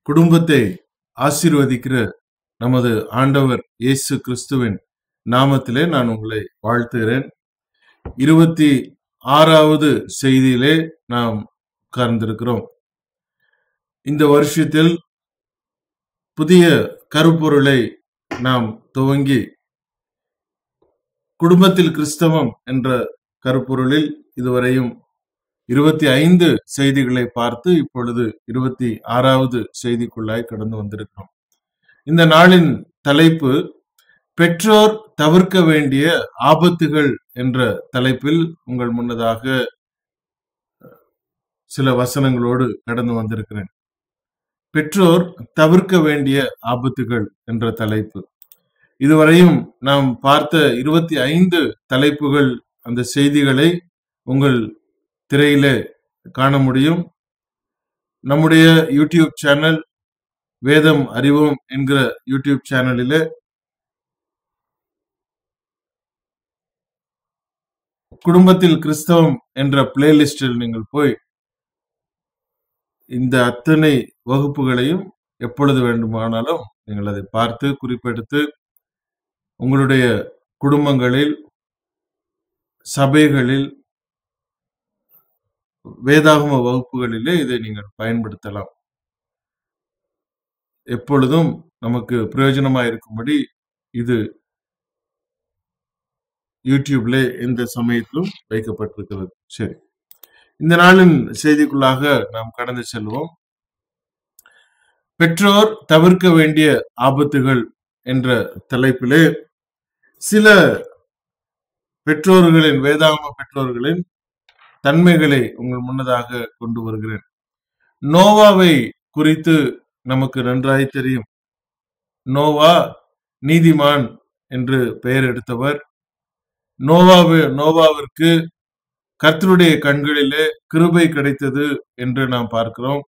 குடும்பத்தை ஆசீர்வதிக்கிற நமது ஆண்டவர் இயேசு கிறிஸ்துவின் நாமத்திலே நான் உங்களை வாழ்த்துகிறேன் இருபத்தி ஆறாவது செய்தியிலே நாம் உட்கார்ந்திருக்கிறோம் இந்த வருஷத்தில் புதிய கருப்பொருளை நாம் துவங்கி குடும்பத்தில் கிறிஸ்தவம் என்ற கருப்பொருளில் இதுவரையும் இருபத்தி ஐந்து செய்திகளை பார்த்து இப்பொழுது இருபத்தி ஆறாவது செய்திக்குள்ளாய் கடந்து வந்திருக்கிறோம் இந்த நாளின் தலைப்பு பெற்றோர் தவிர்க்க வேண்டிய ஆபத்துகள் என்ற தலைப்பில் உங்கள் முன்னதாக சில வசனங்களோடு கடந்து வந்திருக்கிறேன் பெற்றோர் தவிர்க்க வேண்டிய ஆபத்துகள் என்ற தலைப்பு இதுவரையும் நாம் பார்த்த இருபத்தி ஐந்து தலைப்புகள் அந்த செய்திகளை உங்கள் திரையிலே காண முடியும் நம்முடைய யூடியூப் சேனல் வேதம் அறிவோம் என்கிற யூடியூப் சேனலிலே குடும்பத்தில் கிறிஸ்தவம் என்ற பிளேலிஸ்டில் நீங்கள் போய் இந்த அத்தனை வகுப்புகளையும் எப்பொழுது வேண்டுமானாலும் நீங்கள் அதை பார்த்து குறிப்பெடுத்து உங்களுடைய குடும்பங்களில் சபைகளில் வேதாகம வகுப்புகளிலே இதை நீங்கள் பயன்படுத்தலாம் எப்பொழுதும் நமக்கு பிரயோஜனமாக இருக்கும்படி இது யூடியூப்ல எந்த சமயத்திலும் வைக்கப்பட்டிருக்கிறது சரி இந்த நாளின் செய்திக்குள்ளாக நாம் கடந்து செல்வோம் பெற்றோர் தவிர்க்க வேண்டிய ஆபத்துகள் என்ற தலைப்பிலே சில பெற்றோர்களின் வேதாகம பெற்றோர்களின் தன்மைகளை உங்கள் முன்னதாக கொண்டு வருகிறேன் நோவாவை குறித்து நமக்கு நன்றாய் தெரியும் நோவா நீதிமான் என்று பெயர் எடுத்தவர் நோவாவு நோவாவிற்கு கர்த்தருடைய கண்களிலே கிருபை கிடைத்தது என்று நாம் பார்க்கிறோம்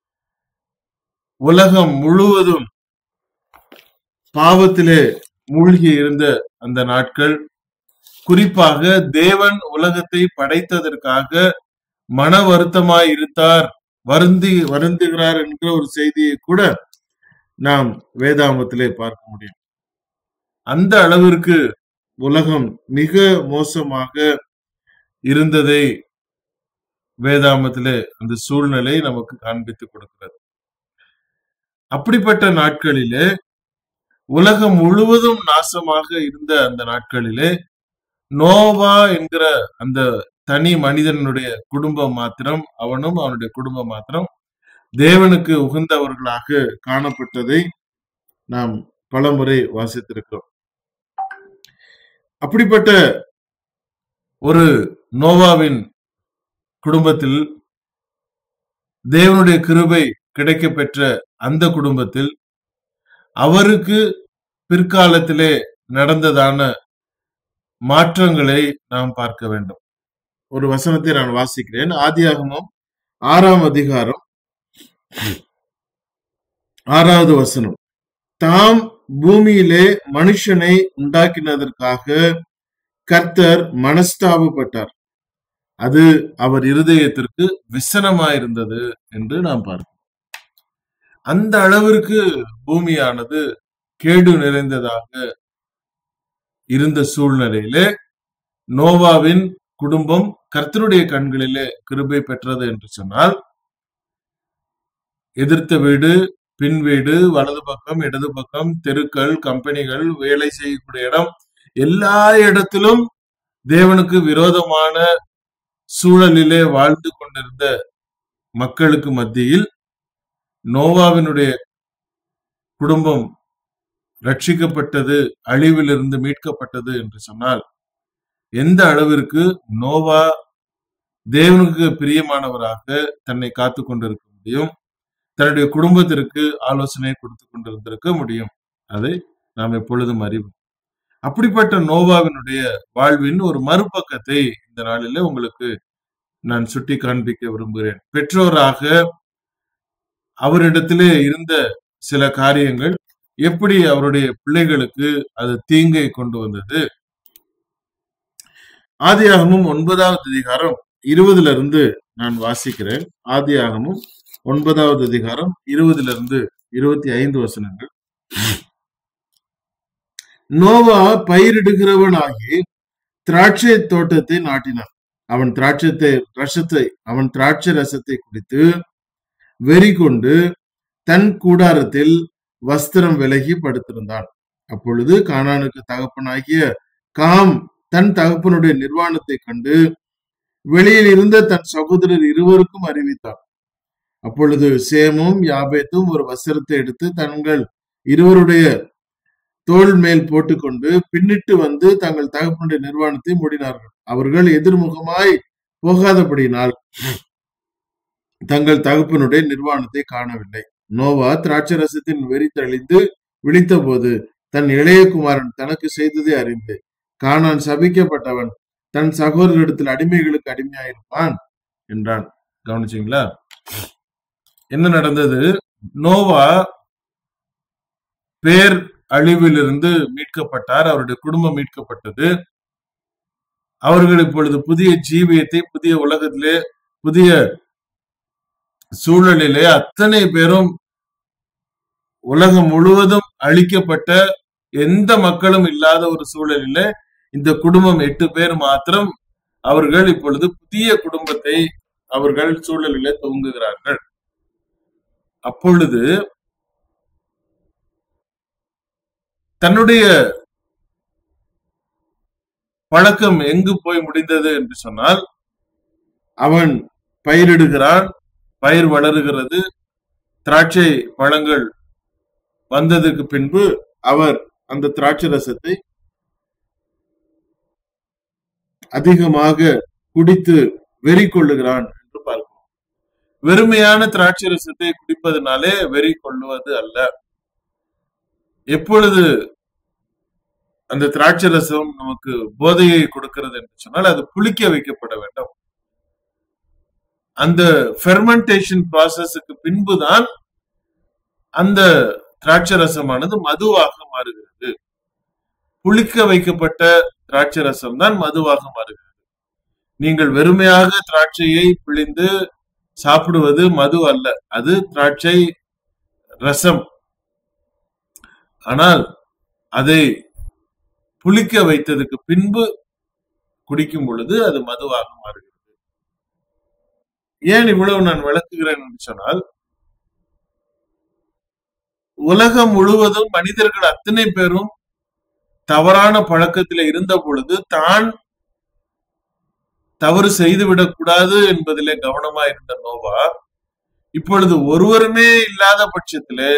உலகம் முழுவதும் பாவத்திலே மூழ்கி இருந்த அந்த நாட்கள் குறிப்பாக தேவன் உலகத்தை படைத்ததற்காக மன வருத்தமாய் இருந்தார் வருந்தி வருந்துகிறார் என்கிற ஒரு செய்தியை கூட நாம் வேதாமத்திலே பார்க்க முடியும் அந்த அளவிற்கு உலகம் மிக மோசமாக இருந்ததை வேதாமத்திலே அந்த சூழ்நிலை நமக்கு காண்பித்து கொடுக்கிறது அப்படிப்பட்ட நாட்களிலே உலகம் முழுவதும் நாசமாக இருந்த அந்த நாட்களிலே நோவா என்கிற அந்த தனி மனிதனுடைய குடும்பம் மாத்திரம் அவனும் அவனுடைய குடும்பம் மாத்திரம் தேவனுக்கு உகந்தவர்களாக காணப்பட்டதை நாம் பலமுறை வாசித்திருக்கிறோம் அப்படிப்பட்ட ஒரு நோவாவின் குடும்பத்தில் தேவனுடைய கிருபை கிடைக்க பெற்ற அந்த குடும்பத்தில் அவருக்கு பிற்காலத்திலே நடந்ததான மாற்றங்களை நாம் பார்க்க வேண்டும் ஒரு வசனத்தை நான் வாசிக்கிறேன் ஆதியாகமம் ஆறாம் அதிகாரம் ஆறாவது வசனம் தாம் பூமியிலே மனுஷனை உண்டாக்கினதற்காக கர்த்தர் மனஸ்தாபப்பட்டார் அது அவர் இருதயத்திற்கு விசனமாயிருந்தது என்று நாம் பார்க்கிறோம் அந்த அளவிற்கு பூமியானது கேடு நிறைந்ததாக இருந்த சூழ்நிலையிலே நோவாவின் குடும்பம் கர்த்தருடைய கண்களிலே கிருபை பெற்றது என்று சொன்னால் எதிர்த்த வீடு பின் வீடு வலது பக்கம் இடது பக்கம் தெருக்கள் கம்பெனிகள் வேலை செய்யக்கூடிய இடம் எல்லா இடத்திலும் தேவனுக்கு விரோதமான சூழலிலே வாழ்ந்து கொண்டிருந்த மக்களுக்கு மத்தியில் நோவாவினுடைய குடும்பம் ரட்சிக்கப்பட்டது அழிவிலிருந்து மீட்கப்பட்டது என்று சொன்னால் எந்த அளவிற்கு நோவா தேவனுக்கு பிரியமானவராக தன்னை காத்து கொண்டிருக்க முடியும் தன்னுடைய குடும்பத்திற்கு ஆலோசனை கொடுத்து கொண்டிருந்திருக்க முடியும் அதை நாம் எப்பொழுதும் அறிவோம் அப்படிப்பட்ட நோவாவினுடைய வாழ்வின் ஒரு மறுபக்கத்தை இந்த நாளில உங்களுக்கு நான் சுட்டி காண்பிக்க விரும்புகிறேன் பெற்றோராக அவரிடத்திலே இருந்த சில காரியங்கள் எப்படி அவருடைய பிள்ளைகளுக்கு அது தீங்கை கொண்டு வந்தது ஆதியாகமும் ஒன்பதாவது அதிகாரம் இருபதுல இருந்து நான் வாசிக்கிறேன் ஆதியாகமும் ஒன்பதாவது அதிகாரம் இருபதுல இருந்து இருபத்தி ஐந்து வசனங்கள் நோவா பயிரிடுகிறவனாகி திராட்சை தோட்டத்தை நாட்டினான் அவன் திராட்சத்தை ரசத்தை அவன் திராட்சை ரசத்தை குடித்து வெறி கொண்டு தன் கூடாரத்தில் வஸ்திரம் விலகி படுத்திருந்தான் அப்பொழுது கானானுக்கு தகப்பனாகிய காம் தன் தகப்பனுடைய நிர்வாணத்தை கண்டு வெளியில் இருந்த தன் சகோதரர் இருவருக்கும் அறிவித்தான் அப்பொழுது சேமும் யாபேத்தும் ஒரு வஸ்திரத்தை எடுத்து தங்கள் இருவருடைய தோள் மேல் போட்டுக்கொண்டு பின்னிட்டு வந்து தங்கள் தகப்பனுடைய நிர்வாணத்தை மூடினார்கள் அவர்கள் எதிர்முகமாய் போகாதபடியினால் தங்கள் தகப்பனுடைய நிர்வாணத்தை காணவில்லை நோவா திராட்சரசத்தின் வெறி தெளிந்து விழித்தபோது தன் இளைய குமாரன் தனக்கு செய்ததை அறிந்து கானான் சபிக்கப்பட்டவன் தன் சகோதரிடத்தில் அடிமைகளுக்கு அடிமையாயிருப்பான் என்றான் கவனிச்சிங்களா என்ன நடந்தது நோவா பேர் அழிவிலிருந்து மீட்கப்பட்டார் அவருடைய குடும்பம் மீட்கப்பட்டது அவர்கள் இப்பொழுது புதிய ஜீவியத்தை புதிய உலகத்திலே புதிய சூழலிலே அத்தனை பேரும் உலகம் முழுவதும் அழிக்கப்பட்ட எந்த மக்களும் இல்லாத ஒரு சூழலிலே இந்த குடும்பம் எட்டு பேர் மாத்திரம் அவர்கள் இப்பொழுது புதிய குடும்பத்தை அவர்கள் சூழலிலே துவங்குகிறார்கள் அப்பொழுது தன்னுடைய பழக்கம் எங்கு போய் முடிந்தது என்று சொன்னால் அவன் பயிரிடுகிறான் பயிர் வளருகிறது திராட்சை பழங்கள் வந்ததுக்கு பின்பு அவர் அந்த திராட்சை ரசத்தை அதிகமாக குடித்து வெறி கொள்ளுகிறான் என்று பார்க்கிறோம் வெறுமையான திராட்சை ரசத்தை குடிப்பதனாலே வெறி கொள்ளுவது அல்ல எப்பொழுது அந்த திராட்சை ரசம் நமக்கு போதையை கொடுக்கிறது என்று சொன்னால் அது புளிக்க வைக்கப்பட வேண்டும் அந்த ஃபெர்மெண்டேஷன் ப்ராசஸுக்கு பின்புதான் அந்த திராட்சை ரசமானது மதுவாக மாறுகிறது புளிக்க வைக்கப்பட்ட திராட்சை ரசம் தான் மதுவாக மாறுகிறது நீங்கள் வெறுமையாக திராட்சையை பிழிந்து சாப்பிடுவது மது அல்ல அது திராட்சை ரசம் ஆனால் அதை புளிக்க வைத்ததுக்கு பின்பு குடிக்கும் பொழுது அது மதுவாக மாறுகிறது ஏன் இவ்வளவு நான் விளக்குகிறேன் என்று சொன்னால் உலகம் முழுவதும் மனிதர்கள் அத்தனை பேரும் தவறான பழக்கத்தில் இருந்த பொழுது தான் தவறு செய்துவிடக் கூடாது என்பதிலே கவனமா இருந்த நோவா இப்பொழுது ஒருவருமே இல்லாத பட்சத்திலே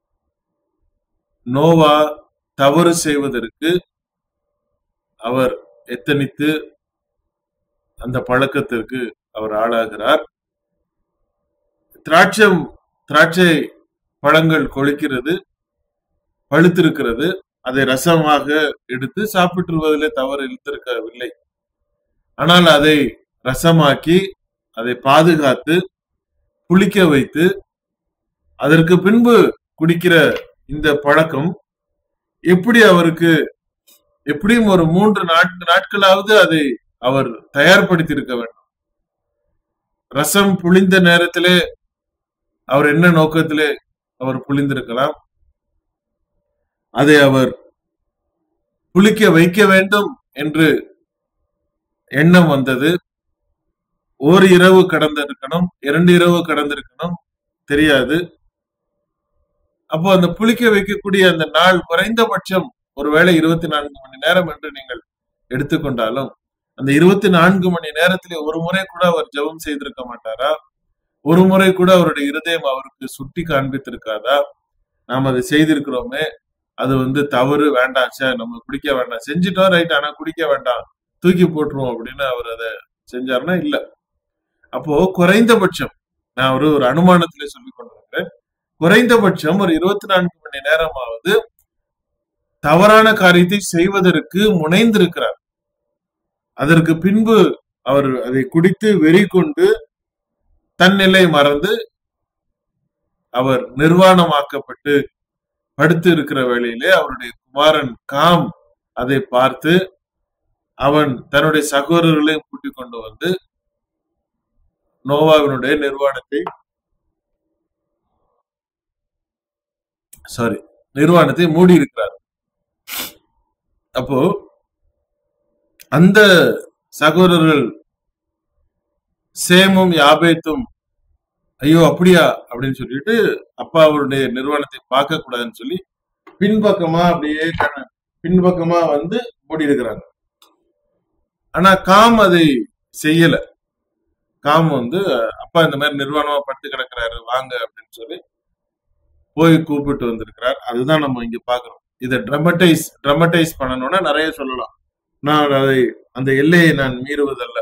நோவா தவறு செய்வதற்கு அவர் எத்தனித்து அந்த பழக்கத்திற்கு அவர் ஆளாகிறார் திராட்சம் திராட்சை பழங்கள் கொளிக்கிறது பழுத்திருக்கிறது அதை ரசமாக எடுத்து சாப்பிட்டுவதிலே தவறு இருந்திருக்கவில்லை ஆனால் அதை ரசமாக்கி அதை பாதுகாத்து புளிக்க வைத்து அதற்கு பின்பு குடிக்கிற இந்த பழக்கம் எப்படி அவருக்கு எப்படியும் ஒரு மூன்று நான்கு நாட்களாவது அதை அவர் தயார்படுத்தி இருக்க வேண்டும் ரசம் புளிந்த நேரத்திலே அவர் என்ன நோக்கத்திலே அவர் புளிந்திருக்கலாம் அதை அவர் புளிக்க வைக்க வேண்டும் என்று எண்ணம் வந்தது ஒரு இரவு கடந்திருக்கணும் இரண்டு இரவு கடந்திருக்கணும் தெரியாது அப்போ அந்த புளிக்க வைக்கக்கூடிய அந்த நாள் குறைந்தபட்சம் ஒருவேளை இருபத்தி நான்கு மணி நேரம் என்று நீங்கள் எடுத்துக்கொண்டாலும் அந்த இருபத்தி நான்கு மணி நேரத்திலே ஒரு முறை கூட அவர் ஜெபம் செய்திருக்க மாட்டாரா ஒரு முறை கூட அவருடைய இருதயம் அவருக்கு சுட்டி காண்பித்திருக்காதா நாம் அதை செய்திருக்கிறோமே அது வந்து தவறு வேண்டாம் சார் நம்ம குடிக்க வேண்டாம் செஞ்சுட்டோம் ரைட் ஆனா குடிக்க வேண்டாம் தூக்கி போட்டுருவோம் அப்படின்னு அவர் அதை செஞ்சாருன்னா இல்ல அப்போ குறைந்தபட்சம் நான் ஒரு ஒரு அனுமானத்திலே சொல்லி கொண்டிருக்கிறேன் குறைந்தபட்சம் ஒரு இருபத்தி நான்கு மணி நேரமாவது தவறான காரியத்தை செய்வதற்கு முனைந்திருக்கிறார் அதற்கு பின்பு அவர் அதை குடித்து வெறி கொண்டு தன் நிலை மறந்து அவர் நிர்வாணமாக்கப்பட்டு படுத்து இருக்கிற வேளையிலே அவருடைய குமாரன் காம் அதை பார்த்து அவன் தன்னுடைய சகோதரர்களையும் கூட்டிக் கொண்டு வந்து நோவாவினுடைய நிர்வாணத்தை சாரி நிர்வாணத்தை மூடி இருக்கிறார் அப்போ அந்த சகோதரர்கள் சேமும் யாபேத்தும் ஐயோ அப்படியா அப்படின்னு சொல்லிட்டு அப்பா அவருடைய நிர்வாணத்தை பார்க்க கூடாதுன்னு சொல்லி பின்பக்கமா அப்படியே கண்ண- பின்பக்கமா வந்து மூடி இருக்கிறாங்க ஆனா காம் அதை செய்யல காம் வந்து அப்பா இந்த மாதிரி நிர்வாணமா படுத்து கிடக்குறாரு வாங்க அப்படின்னு சொல்லி போய் கூப்பிட்டு வந்திருக்கிறார் அதுதான் நம்ம இங்க பாக்குறோம் இதை ட்ரமடைஸ் ட்ரமடைஸ் பண்ணணும்னா நிறைய சொல்லலாம் நான் அதை அந்த எல்லையை நான் மீறுவதல்ல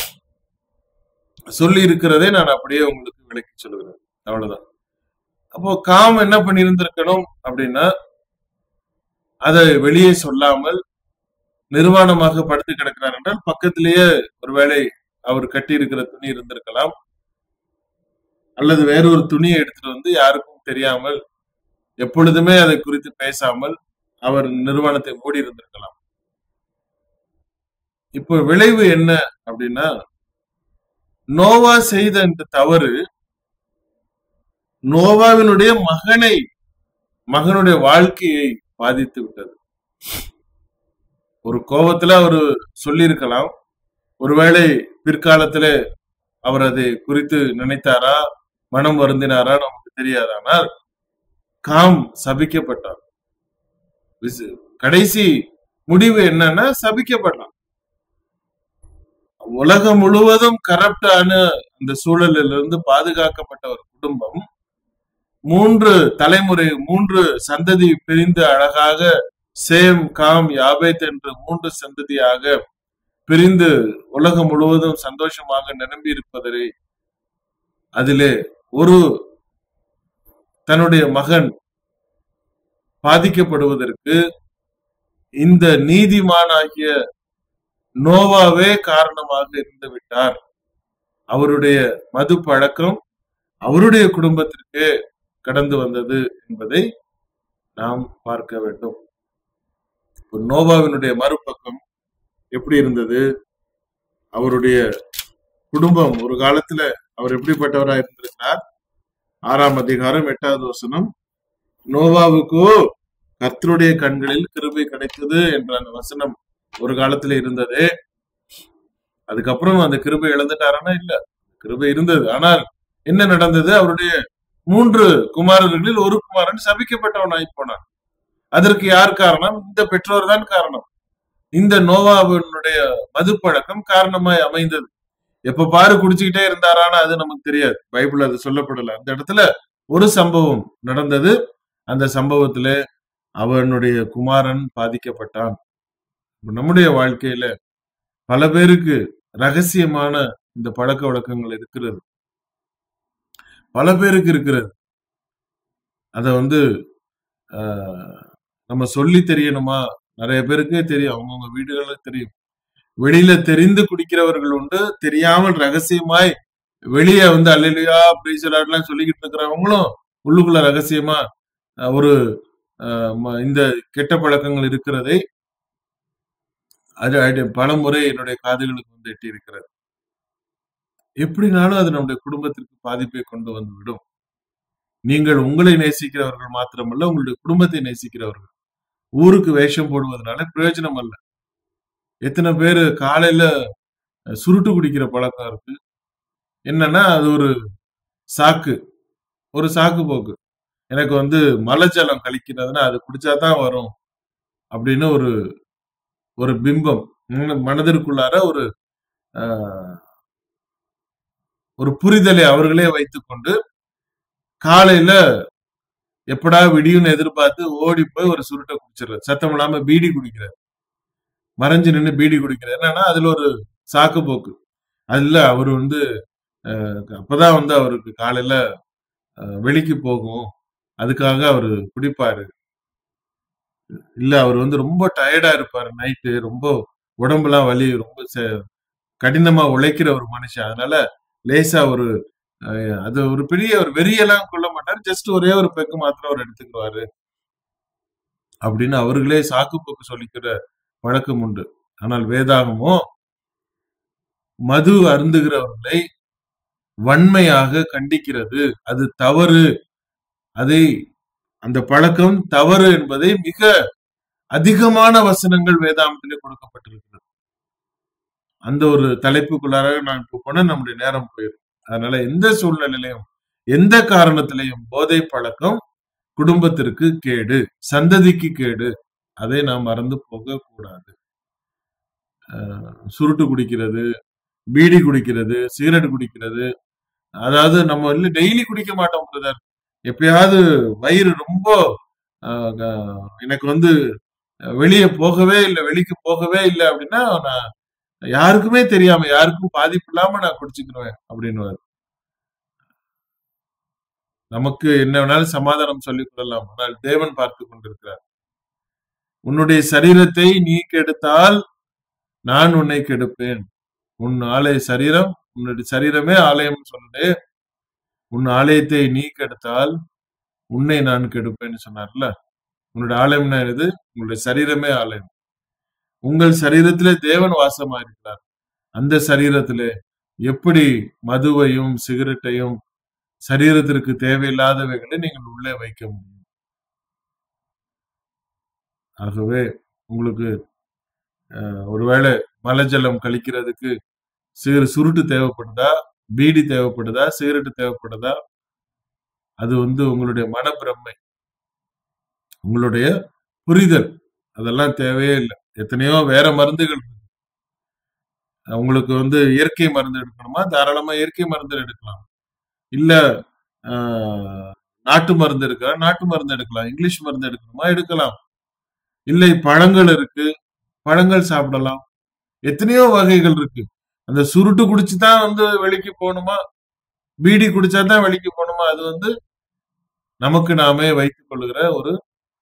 சொல்லி இருக்கிறதே நான் அப்படியே உங்களுக்கு விளக்கி சொல்லுகிறேன் அவ்வளவுதான் அப்போ காம் என்ன பண்ணியிருந்திருக்கணும் அப்படின்னா அதை வெளியே சொல்லாமல் நிர்வாணமாக படுத்து கிடக்கிறார் என்றால் பக்கத்திலேயே ஒருவேளை அவர் கட்டி இருக்கிற துணி இருந்திருக்கலாம் அல்லது வேறொரு துணியை எடுத்துட்டு வந்து யாருக்கும் தெரியாமல் எப்பொழுதுமே அதை குறித்து பேசாமல் அவர் நிர்வாணத்தை மூடி இருந்திருக்கலாம் இப்போ விளைவு என்ன அப்படின்னா நோவா செய்த இந்த தவறு நோவாவினுடைய மகனை மகனுடைய வாழ்க்கையை பாதித்து விட்டது ஒரு கோபத்துல அவர் சொல்லியிருக்கலாம் ஒருவேளை பிற்காலத்துல அவர் அதை குறித்து நினைத்தாரா மனம் வருந்தினாரா நமக்கு தெரியாது ஆனால் காம் சபிக்கப்பட்டார் விசு- கடைசி முடிவு என்னன்னா சபிக்கப்பட்டான் உலகம் முழுவதும் கரப்டான அந்த சூழலிலிருந்து பாதுகாக்கப்பட்ட ஒரு குடும்பம் மூன்று தலைமுறை மூன்று சந்ததி பிரிந்து அழகாக சேம் காம் யாபேத் என்று மூன்று சந்ததியாக பிரிந்து உலகம் முழுவதும் சந்தோஷமாக நிரம்பி இருப்பதை அதிலே ஒரு தன்னுடைய மகன் பாதிக்கப்படுவதற்கு இந்த நீதிமானாகிய நோவாவே காரணமாக இருந்து விட்டார் அவருடைய மது பழக்கம் அவருடைய குடும்பத்திற்கு கடந்து வந்தது என்பதை நாம் பார்க்க வேண்டும் ஒரு நோவாவினுடைய மறுபக்கம் எப்படி இருந்தது அவருடைய குடும்பம் ஒரு காலத்துல அவர் எப்படிப்பட்டவரா இருந்திருக்கிறார் ஆறாம் அதிகாரம் எட்டாவது வசனம் நோவாவுக்கோ கர்த்தருடைய கண்களில் கிருபை கிடைத்தது என்ற அந்த வசனம் ஒரு காலத்துல இருந்ததே அதுக்கப்புறம் அந்த கிருபை இழந்துட்டாரானா இல்ல கிருபை இருந்தது ஆனால் என்ன நடந்தது அவருடைய மூன்று குமாரர்களில் ஒரு குமாரன் சபிக்கப்பட்டவனாய் போனான் அதற்கு யார் காரணம் இந்த பெற்றோர் தான் காரணம் இந்த நோவாவினுடைய மது பழக்கம் காரணமாய் அமைந்தது எப்ப பாரு குடிச்சுக்கிட்டே இருந்தாரான்னு அது நமக்கு தெரியாது பைபிள் அது சொல்லப்படல அந்த இடத்துல ஒரு சம்பவம் நடந்தது அந்த சம்பவத்துல அவனுடைய குமாரன் பாதிக்கப்பட்டான் இப்ப நம்முடைய வாழ்க்கையில பல பேருக்கு ரகசியமான இந்த பழக்க வழக்கங்கள் இருக்கிறது பல பேருக்கு இருக்கிறது அத வந்து ஆஹ், நம்ம சொல்லி தெரியணுமா நிறைய பேருக்கே தெரியும் அவங்கவுங்க வீடுகளுக்கு தெரியும் வெளியில தெரிந்து குடிக்கிறவர்கள் உண்டு தெரியாமல் ரகசியமாய் வெளியே வந்து அல்லையா பேசுறாருலாம் சொல்லிக்கிட்டு இருக்கிறவங்களும் உள்ளுக்குள்ள ரகசியமா அஹ், ஒரு அஹ், ம- இந்த கெட்ட பழக்கங்கள் இருக்கிறதை அது அது பல முறை என்னுடைய காதுகளுக்கு வந்து எட்டி இருக்கிறது எப்படினாலும் அது நம்முடைய குடும்பத்திற்கு பாதிப்பை கொண்டு வந்து விடும் நீங்கள் உங்களை நேசிக்கிறவர்கள் மாத்திரமல்ல உங்களுடைய குடும்பத்தை நேசிக்கிறவர்கள் ஊருக்கு வேஷம் போடுவதனால பிரயோஜனம் அல்ல எத்தனை பேரு காலையில அஹ், சுருட்டு குடிக்கிற பழக்கம் இருக்கு என்னன்னா அது ஒரு சாக்கு ஒரு சாக்கு போக்கு எனக்கு வந்து மலை ஜலம் கழிக்கிறதுனா அது குடிச்சாதான் வரும் அப்படின்னு ஒரு ஒரு பிம்பம் மன- மனதிற்குள்ளார ஒரு ஆஹ், ஒரு புரிதலை அவர்களே வைத்துக்கொண்டு காலையில எப்படா விடியும்னு எதிர்பார்த்து ஓடி போய் ஒரு சுருட்டை குடிச்சிடுறாரு சத்தம் இல்லாம பீடி குடிக்கிறார் மறைஞ்சு நின்று பீடி குடிக்கிறார் என்னன்னா அதுல ஒரு சாக்கு போக்கு அதுல அவர் வந்து ஆஹ், அப்பதான் வந்து அவருக்கு காலையில ஆஹ், வெளிக்கு போகும் அதுக்காக அவர் குடிப்பாரு இல்ல அவர் வந்து ரொம்ப டயர்டா இருப்பாரு நைட்டு ரொம்ப உடம்புலாம் வலி ரொம்ப ச- கடினமா உழைக்கிற ஒரு மனுஷன் அதனால லேசா ஒரு அஹ், அது ஒரு பெரிய ஒரு வெறியெல்லாம் கொள்ள மாட்டார் ஜஸ்ட் ஒரே ஒரு பெக்கு மாத்திரம் அவர் எடுத்துக்குவாரு அப்படின்னு அவர்களே சாக்கு போக்கு சொல்லிக்கிற வழக்கம் உண்டு ஆனால் வேதாகமோ மது அருந்துகிறவர்களை வன்மையாக கண்டிக்கிறது அது தவறு அதை அந்த பழக்கம் தவறு என்பதை மிக அதிகமான வசனங்கள் வேதாந்தத்திலே கொடுக்கப்பட்டிருக்கிறது அந்த ஒரு தலைப்புக்குள்ளார நான் இப்போ போனா நம்முடைய நேரம் போயிடும் அதனால எந்த சூழ்நிலையிலையும் எந்த காரணத்திலையும் போதை பழக்கம் குடும்பத்திற்கு கேடு சந்ததிக்கு கேடு அதை நாம் மறந்து போக கூடாது அஹ் சுருட்டு குடிக்கிறது பீடி குடிக்கிறது சிகரெட் குடிக்கிறது அதாவது நம்ம இல்லை டெய்லி குடிக்க மாட்டோம் பிரதர் எப்பயாவது வயிறு ரொம்ப ஆஹ், க- எனக்கு வந்து வெளியே போகவே இல்லை வெளிக்கு போகவே இல்லை அப்படின்னா நான் யாருக்குமே தெரியாம யாருக்கும் பாதிப்பு இல்லாம நான் குடிச்சுக்கிடுவேன் அப்படின்னு நமக்கு என்ன வேணாலும் சமாதானம் சொல்லிக் கொள்ளலாம் ஆனால் தேவன் பார்த்து கொண்டிருக்கிறார் உன்னுடைய சரீரத்தை நீ கெடுத்தால் நான் உன்னை கெடுப்பேன் உன் ஆலய சரீரம் உன்னுடைய சரீரமே ஆலயம் சொல்லுது உன் ஆலயத்தை நீ கெடுத்தால் உன்னை நான் கெடுப்பேன்னு சொன்னார்ல உன்னுடைய ஆலயம்னா எது உங்களுடைய சரீரமே ஆலயம் உங்கள் சரீரத்திலே தேவன் வாசமா இருக்கிறார் அந்த சரீரத்திலே எப்படி மதுவையும் சிகரெட்டையும் சரீரத்திற்கு தேவையில்லாதவைகளை நீங்கள் உள்ளே வைக்க முடியும் ஆகவே உங்களுக்கு அஹ், ஒருவேளை மலஜலம் கழிக்கிறதுக்கு சிறு சுருட்டு தேவைப்படுதா பீடி தேவைப்படுதா சிகரெட் தேவைப்படுதா அது வந்து உங்களுடைய மனப்பிரமை உங்களுடைய புரிதல் அதெல்லாம் தேவையே இல்லை எத்தனையோ வேற மருந்துகள் இருக்கு. உங்களுக்கு வந்து இயற்கை மருந்து எடுக்கணுமா தாராளமா இயற்கை மருந்து எடுக்கலாம் இல்ல ஆஹ், நாட்டு மருந்து எடுக்கலாம் நாட்டு மருந்து எடுக்கலாம் இங்கிலீஷ் மருந்து எடுக்கணுமா எடுக்கலாம் இல்லை பழங்கள் இருக்கு பழங்கள் சாப்பிடலாம் எத்தனையோ வகைகள் இருக்கு அந்த சுருட்டு குடிச்சு தான் வந்து வெளிக்கு போகணுமா பீடி குடிச்சா தான் வெளிக்கு போகணுமா அது வந்து நமக்கு நாமே வைத்துக் கொள்ளுகிற ஒரு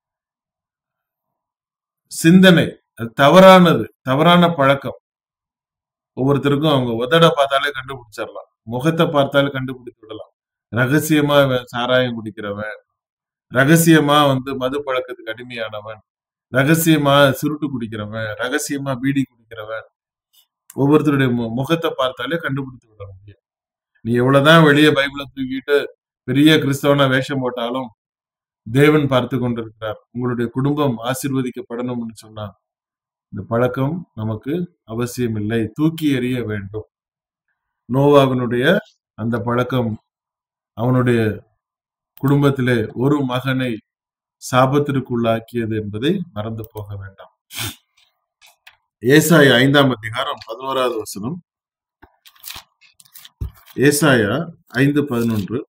சிந்தனை அது தவறானது தவறான பழக்கம் ஒவ்வொருத்தருக்கும் அவங்க உதட பார்த்தாலே கண்டுபிடிச்சிடலாம் முகத்தை பார்த்தாலே கண்டுபிடித்து விடலாம் ரகசியமா இவன் சாராயம் குடிக்கிறவன் ரகசியமா வந்து மது பழக்கத்துக்கு அடிமையானவன் ரகசியமா சுருட்டு குடிக்கிறவன் ரகசியமா பீடி குடிக்கிறவன் ஒவ்வொருத்தருடைய மு- முகத்தை பார்த்தாலே கண்டுபிடித்து விட முடியும் நீ எவ்வளவுதான் வெளியே பைபிளை தூக்கிட்டு பெரிய கிறிஸ்தவனா வேஷம் போட்டாலும் தேவன் பார்த்து கொண்டிருக்கிறார் உங்களுடைய குடும்பம் ஆசீர்வதிக்கப்படணும்னு சொன்னா இந்த பழக்கம் நமக்கு அவசியம் இல்லை தூக்கி எறிய வேண்டும் நோவாவினுடைய அந்த பழக்கம் அவனுடைய குடும்பத்திலே ஒரு மகனை சாபத்திற்குள்ளாக்கியது என்பதை மறந்து போக வேண்டாம் ஏசாயா ஐந்தாம் அதிகாரம் பதினோராவது வசனம் ஏசாயா ஐந்து பதினொன்று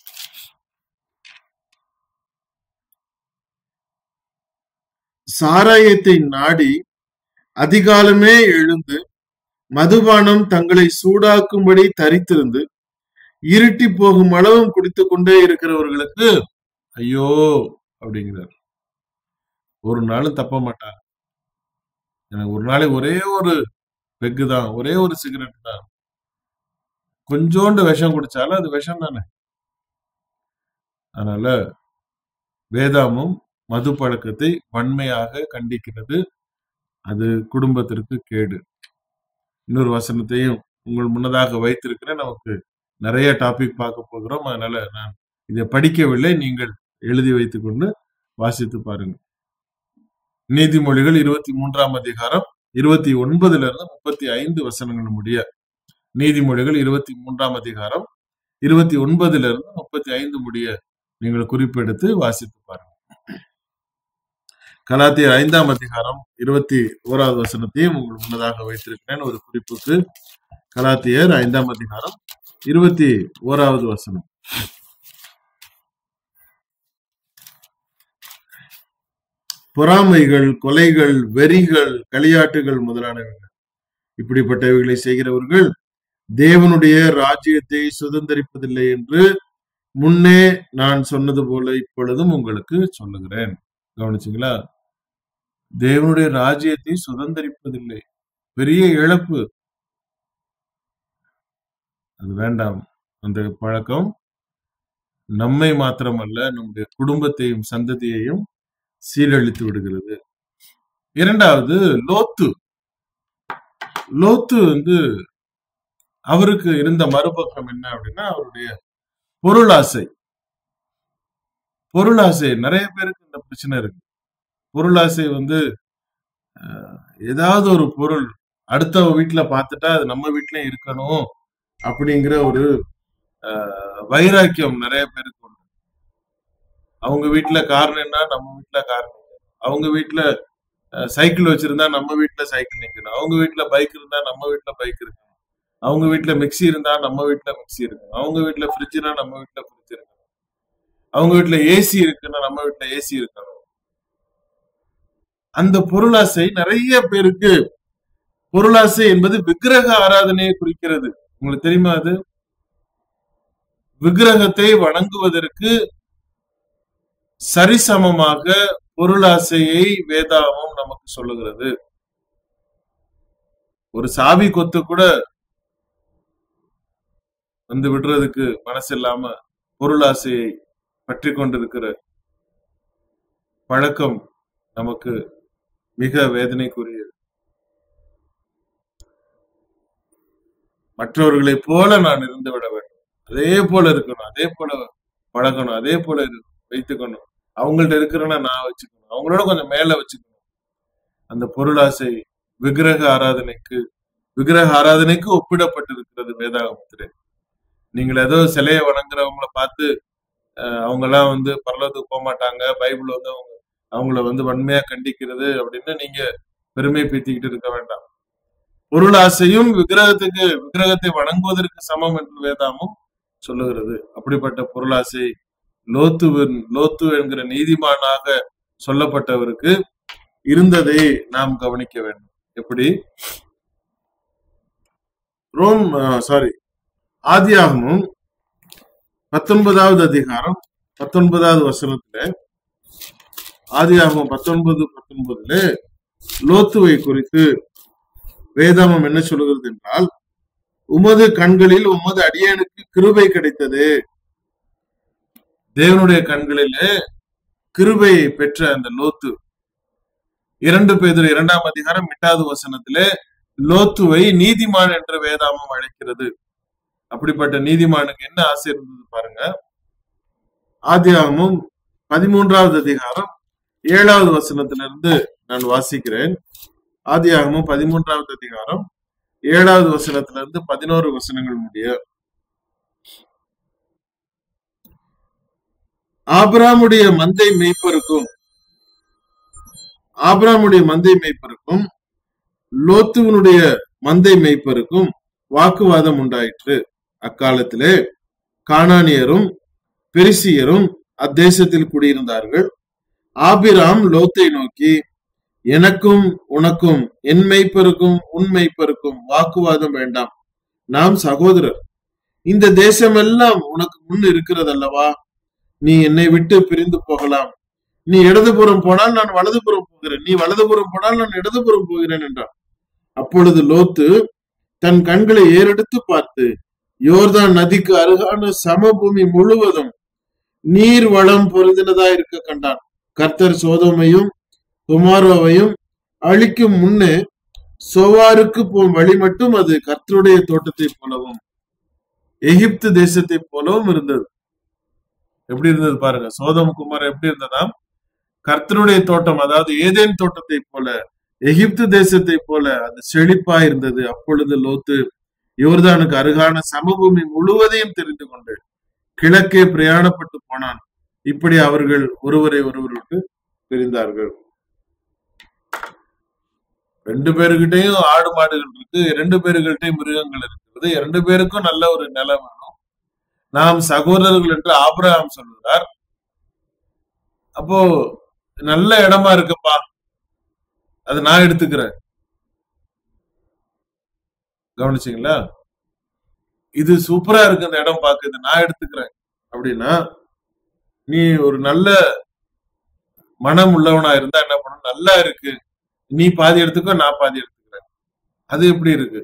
சாராயத்தை நாடி அதிகாலமே எழுந்து மதுபானம் தங்களை சூடாக்கும்படி தரித்திருந்து இருட்டி போகும் அளவும் குடித்துக் கொண்டே இருக்கிறவர்களுக்கு ஐயோ அப்படிங்கிறார் ஒரு நாளும் தப்ப மாட்டார் எனக்கு ஒரு நாளைக்கு ஒரே ஒரு பெக்கு தான் ஒரே ஒரு சிகரெட் தான் கொஞ்சோண்டு விஷம் குடிச்சாலும் அது விஷம் தானே அதனால வேதாமும் மது பழக்கத்தை வன்மையாக கண்டிக்கிறது அது குடும்பத்திற்கு கேடு இன்னொரு வசனத்தையும் உங்கள் முன்னதாக வைத்திருக்கிறேன் நமக்கு நிறைய டாபிக் பார்க்க போகிறோம் அதனால நான் இதை படிக்கவில்லை நீங்கள் எழுதி வைத்துக் கொண்டு வாசித்து பாருங்க நீதிமொழிகள் இருபத்தி மூன்றாம் அதிகாரம் இருபத்தி ஒன்பதுல இருந்து முப்பத்தி ஐந்து வசனங்கள் முடிய நீதிமொழிகள் இருபத்தி மூன்றாம் அதிகாரம் இருபத்தி ஒன்பதுல இருந்து முப்பத்தி ஐந்து முடிய நீங்கள் குறிப்பெடுத்து வாசித்து பாருங்க கலாத்தியர் ஐந்தாம் அதிகாரம் இருபத்தி ஓராவது வசனத்தையும் உங்கள் முன்னதாக வைத்திருக்கிறேன் ஒரு குறிப்புக்கு கலாத்தியர் ஐந்தாம் அதிகாரம் இருபத்தி ஓராவது வசனம் பொறாமைகள் கொலைகள் வெறிகள் களியாட்டுகள் முதலானவைகள் இப்படிப்பட்டவைகளை செய்கிறவர்கள் தேவனுடைய ராஜ்யத்தை சுதந்திரிப்பதில்லை என்று முன்னே நான் சொன்னது போல இப்பொழுதும் உங்களுக்கு சொல்லுகிறேன் கவனிச்சிங்களா தேவனுடைய ராஜ்யத்தை சுதந்திரிப்பதில்லை பெரிய இழப்பு அது வேண்டாம் அந்த பழக்கம் நம்மை மாத்திரமல்ல நம்முடைய குடும்பத்தையும் சந்ததியையும் சீரழித்து விடுகிறது இரண்டாவது லோத்து லோத்து வந்து அவருக்கு இருந்த மறுபக்கம் என்ன அப்படின்னா அவருடைய பொருளாசை பொருளாசை நிறைய பேருக்கு இந்த பிரச்சனை இருக்கு பொருளாசை வந்து அஹ், ஏதாவது ஒரு பொருள் அடுத்த வீட்டுல பார்த்துட்டா அது நம்ம வீட்லயும் இருக்கணும் அப்படிங்கிற ஒரு அஹ், வைராக்கியம் நிறைய பேருக்கு உண்டு அவங்க வீட்டுல கார் நின்னா நம்ம வீட்டுல கார் நிக்கணும் அவங்க வீட்டுல அஹ், சைக்கிள் வச்சிருந்தா நம்ம வீட்டுல சைக்கிள் நிக்கணும் அவங்க வீட்டுல பைக் இருந்தா நம்ம வீட்டுல பைக் இருக்கணும் அவங்க வீட்டுல மிக்ஸி இருந்தா நம்ம வீட்டுல மிக்ஸி இருக்கணும் அவங்க வீட்டுல ஃப்ரிட்ஜ்னா நம்ம வீட்டுல ஃப்ரிட்ஜ் இருக்கணும் அவங்க வீட்டுல ஏசி இருக்குன்னா நம்ம வீட்டுல ஏசி இருக்கணும் அந்த பொருளாசை நிறைய பேருக்கு பொருளாசை என்பது விக்கிரக ஆராதனையை குறிக்கிறது உங்களுக்கு தெரியுமா அது விக்கிரகத்தை வணங்குவதற்கு சரிசமமாக பொருளாசையை வேதாகமம் நமக்கு சொல்லுகிறது ஒரு சாவி கொத்து கூட வந்து விடுறதுக்கு மனசு இல்லாம பொருளாசையை பற்றி கொண்டிருக்கிற பழக்கம் நமக்கு மிக வேதனைக்குரியது மற்றவர்களைப் போல நான் இருந்து விட வேண்டும் அதே போல இருக்கணும் அதே போல பழகணும் அதே போல இரு- வைத்துக்கணும் அவங்கள்ட்ட இருக்கிறனா நான் வச்சுக்கணும் அவங்களோட கொஞ்சம் மேல வச்சுக்கணும் அந்த பொருளாசை விக்கிரக ஆராதனைக்கு விக்கிரக ஆராதனைக்கு ஒப்பிடப்பட்டிருக்கிறது வேதாகமத்திலே நீங்கள் ஏதோ சிலையை வணங்குறவங்கள பார்த்து அஹ், அவங்க எல்லாம் வந்து பரலோகத்துக்கு போக மாட்டாங்க பைபிள் வந்து அவங்க அவங்கள வந்து வன்மையா கண்டிக்கிறது அப்படின்னு நீங்க பெருமை பீத்திக்கிட்டு இருக்க வேண்டாம் பொருளாசையும் விக்கிரகத்துக்கு விக்கிரகத்தை வணங்குவதற்கு சமம் என்று வேதாமும் சொல்லுகிறது அப்படிப்பட்ட பொருளாசை லோத்துவின் லோத்து என்கிற நீதிமானாக சொல்லப்பட்டவருக்கு இருந்ததை நாம் கவனிக்க வேண்டும் எப்படி ரோம் சாரி ஆதியாகமும் பத்தொன்பதாவது அதிகாரம் பத்தொன்பதாவது வசனத்துல ஆதியாகமம் பத்தொன்பது பத்தொன்பதுல லோத்துவை குறித்து வேதாமம் என்ன சொல்லுகிறது என்றால் உமது கண்களில் உமது அடியனுக்கு கிருபை கிடைத்தது தேவனுடைய கண்களிலே கிருபையை பெற்ற அந்த லோத்து இரண்டு பேர் இரண்டாம் அதிகாரம் எட்டாவது வசனத்திலே லோத்துவை நீதிமான் என்று வேதாமம் அழைக்கிறது அப்படிப்பட்ட நீதிமானுக்கு என்ன ஆசை இருந்தது பாருங்க ஆதியாகமும் பதிமூன்றாவது அதிகாரம் ஏழாவது வசனத்திலிருந்து நான் வாசிக்கிறேன் ஆதியாகமும் பதிமூன்றாவது அதிகாரம் ஏழாவது வசனத்திலிருந்து பதினோரு வசனங்கள் முடிய ஆபிராமுடைய மந்தை மேய்ப்பருக்கும் ஆபிராமுடைய மந்தை மேய்ப்பருக்கும் லோத்துவனுடைய மந்தை மேய்ப்பருக்கும் வாக்குவாதம் உண்டாயிற்று அக்காலத்திலே கானானியரும் பெரிசியரும் அத்தேசத்தில் குடியிருந்தார்கள் ஆபிராம் லோத்தை நோக்கி எனக்கும் உனக்கும் என் மெய்ப்பருக்கும் உன் மெய்ப்பருக்கும் வாக்குவாதம் வேண்டாம் நாம் சகோதரர் இந்த தேசமெல்லாம் உனக்கு முன் இருக்கிறதல்லவா நீ என்னை விட்டு பிரிந்து போகலாம் நீ இடதுபுறம் போனால் நான் வலதுபுறம் போகிறேன் நீ வலதுபுறம் போனால் நான் இடதுபுறம் போகிறேன் என்றான் அப்பொழுது லோத்து தன் கண்களை ஏறெடுத்து பார்த்து யோர்தான் நதிக்கு அருகான சமபூமி முழுவதும் நீர் வளம் பொருந்தினதா இருக்க கண்டான் கர்த்தர் சோதோமையும் குமாரோவையும் அழிக்கும் முன்னே சோவாருக்கு போம் வழி மட்டும் அது கர்த்தருடைய தோட்டத்தை போலவும் எகிப்து தேசத்தை போலவும் இருந்தது எப்படி இருந்தது பாருங்க சோதம் குமார் எப்படி இருந்ததாம் கர்த்தருடைய தோட்டம் அதாவது ஏதேன் தோட்டத்தை போல எகிப்து தேசத்தை போல அது செழிப்பா இருந்தது அப்பொழுது லோத்து யோர்தானுக்கு அருகான சமபூமி முழுவதையும் தெரிந்து கொண்டு கிழக்கே பிரயாணப்பட்டு போனான் இப்படி அவர்கள் ஒருவரை ஒருவர் விட்டு பிரிந்தார்கள் ரெண்டு பேருக்கிட்டையும் ஆடு மாடுகள் இருக்கு ரெண்டு பேருக்கிட்டையும் மிருகங்கள் இருக்கிறது இரண்டு பேருக்கும் நல்ல ஒரு நிலம் வேணும் நாம் சகோதரர்கள் என்று ஆபிரகாம் சொல்லுகிறார் அப்போ நல்ல இடமா இருக்குப்பா அது நான் எடுத்துக்கிறேன் கவனிச்சிங்களா இது சூப்பரா இருக்கு அந்த இடம் பார்க்க நான் எடுத்துக்கிறேன் அப்படின்னா நீ ஒரு நல்ல மனம் உள்ளவனா இருந்தா என்ன பண்ண நல்லா இருக்கு நீ பாதி எடுத்துக்கோ நான் பாதி எடுத்துக்கிறேன் அது எப்படி இருக்கு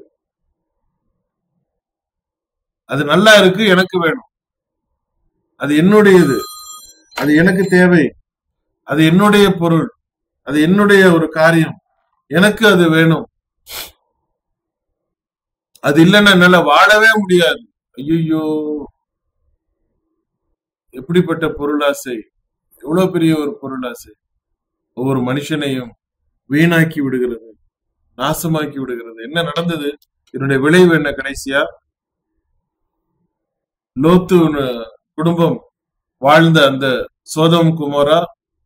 அது நல்லா இருக்கு எனக்கு வேணும் அது என்னுடையது அது எனக்கு தேவை அது என்னுடைய பொருள் அது என்னுடைய ஒரு காரியம் எனக்கு அது வேணும் அது இல்லைன்னா என்னால வாழவே முடியாது ஐயோ எப்படிப்பட்ட பொருளாசை எவ்வளவு பெரிய ஒரு பொருளாசை ஒவ்வொரு மனுஷனையும் வீணாக்கி விடுகிறது நாசமாக்கி விடுகிறது என்ன நடந்தது இதனுடைய விளைவு என்ன கடைசியா லோத்து குடும்பம் வாழ்ந்த அந்த சோதம் குமாரா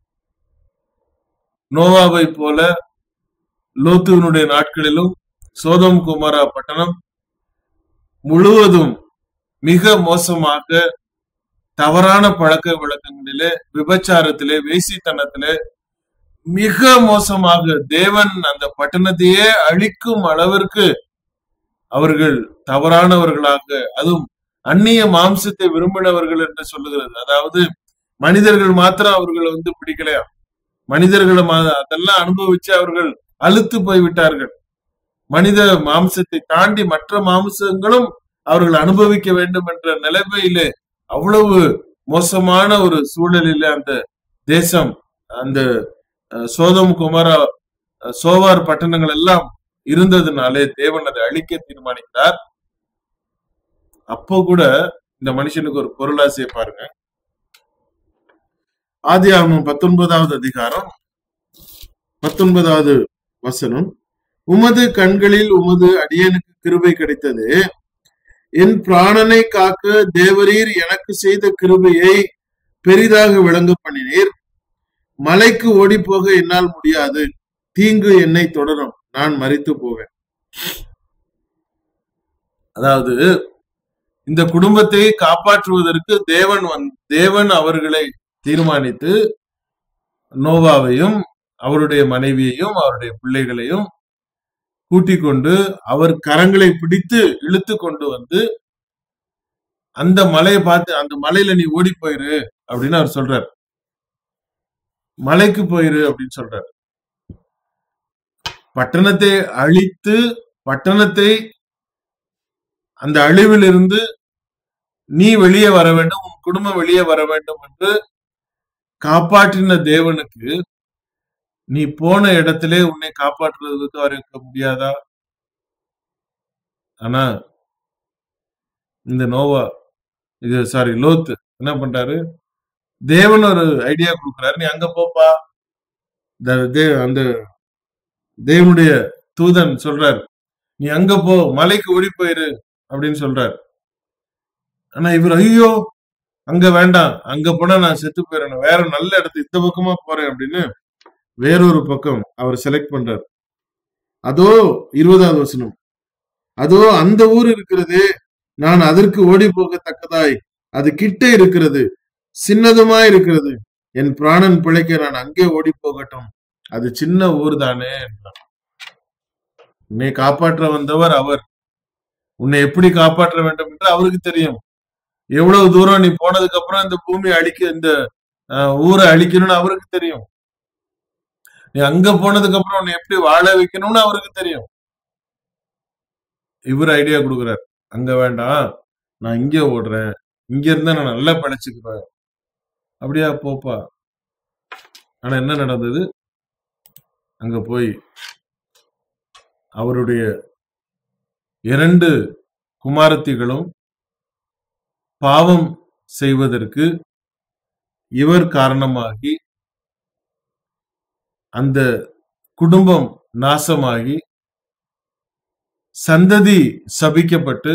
நோவாவை போல லோத்துவனுடைய நாட்களிலும் சோதம் குமாரா பட்டணம் முழுவதும் மிக மோசமாக தவறான பழக்க வழக்கங்களிலே விபச்சாரத்திலே வேசித்தனத்திலே மிக மோசமாக தேவன் அந்த பட்டணத்தையே அழிக்கும் அளவிற்கு அவர்கள் தவறானவர்களாக அதுவும் அந்நிய மாம்சத்தை விரும்பினவர்கள் என்று சொல்லுகிறது அதாவது மனிதர்கள் மாத்திரம் அவர்களை வந்து பிடிக்கலையா மனிதர்களை அதெல்லாம் அனுபவிச்சு அவர்கள் அழுத்து போய்விட்டார்கள் மனித மாம்சத்தை தாண்டி மற்ற மாம்சங்களும் அவர்கள் அனுபவிக்க வேண்டும் என்ற நிலைமையிலே அவ்வளவு மோசமான ஒரு சூழலிலே அந்த தேசம் அந்த சோதம் குமாரா சோவார் பட்டணங்கள் எல்லாம் இருந்ததுனாலே தேவன் அதை அழிக்க தீர்மானித்தார் அப்போ கூட இந்த மனுஷனுக்கு ஒரு பொருளாசையை பாருங்க ஆதி ஆகமம் பத்தொன்பதாவது அதிகாரம் பத்தொன்பதாவது வசனம் உமது கண்களில் உமது அடியனுக்கு கிருபை கிடைத்தது என் பிராணனை காக்க தேவரீர் எனக்கு செய்த கிருபையை பெரிதாக விளங்க பண்ணினீர் மலைக்கு ஓடி போக என்னால் முடியாது தீங்கு என்னை தொடரும் நான் மறித்து போவேன் அதாவது இந்த குடும்பத்தை காப்பாற்றுவதற்கு தேவன் வந் தேவன் அவர்களை தீர்மானித்து நோவாவையும் அவருடைய மனைவியையும் அவருடைய பிள்ளைகளையும் கூட்டிக் கொண்டு அவர் கரங்களை பிடித்து இழுத்து கொண்டு வந்து அந்த மலையை பார்த்து அந்த மலையில நீ ஓடி போயிரு அப்படின்னு அவர் சொல்றார் மலைக்கு போயிரு அப்படின்னு சொல்றார் பட்டணத்தை அழித்து பட்டணத்தை அந்த அழிவிலிருந்து நீ வெளியே வர வேண்டும் உன் குடும்பம் வெளியே வர வேண்டும் என்று காப்பாற்றின தேவனுக்கு நீ போன இடத்திலே உன்னை காப்பாற்றுவதற்கு அவர் இருக்க முடியாதா ஆனா இந்த நோவா இது சாரி லோத்து என்ன பண்றாரு தேவன் ஒரு ஐடியா கொடுக்குறாரு நீ அங்க போப்பா அந்த தேவனுடைய தூதன் சொல்றாரு நீ அங்க போ மலைக்கு ஓடி போயிரு அப்படின்னு சொல்றாரு ஆனா இவர் ஐயோ அங்க வேண்டாம் அங்க போனா நான் செத்து போயிடணும் வேற நல்ல இடத்து இந்த பக்கமா போறேன் அப்படின்னு வேறொரு பக்கம் அவர் செலக்ட் பண்றார் அதோ இருபதாவது வசனம் அதோ அந்த ஊர் இருக்கிறது நான் அதற்கு ஓடி போகத்தக்கதாய் அது கிட்ட இருக்கிறது சின்னதுமா இருக்கிறது என் பிராணன் பிழைக்க நான் அங்கே ஓடி போகட்டும் அது சின்ன ஊர் தானே உன்னை காப்பாற்ற வந்தவர் அவர் உன்னை எப்படி காப்பாற்ற வேண்டும் என்று அவருக்கு தெரியும் எவ்வளவு தூரம் நீ போனதுக்கு அப்புறம் இந்த பூமி அழிக்க இந்த ஊரை அழிக்கணும்னு அவருக்கு தெரியும் நீ அங்க போனதுக்கு அப்புறம் உன்னை எப்படி வாழ வைக்கணும்னு அவருக்கு தெரியும் இவர் ஐடியா கொடுக்குறாரு அங்க வேண்டாம் நான் இங்க ஓடுறேன் இங்க இருந்தா நான் நல்லா படைச்சுக்குவேன் அப்படியா போப்பா ஆனா என்ன நடந்தது அங்க போய் அவருடைய இரண்டு குமாரத்திகளும் பாவம் செய்வதற்கு இவர் காரணமாகி அந்த குடும்பம் நாசமாகி சந்ததி சபிக்கப்பட்டு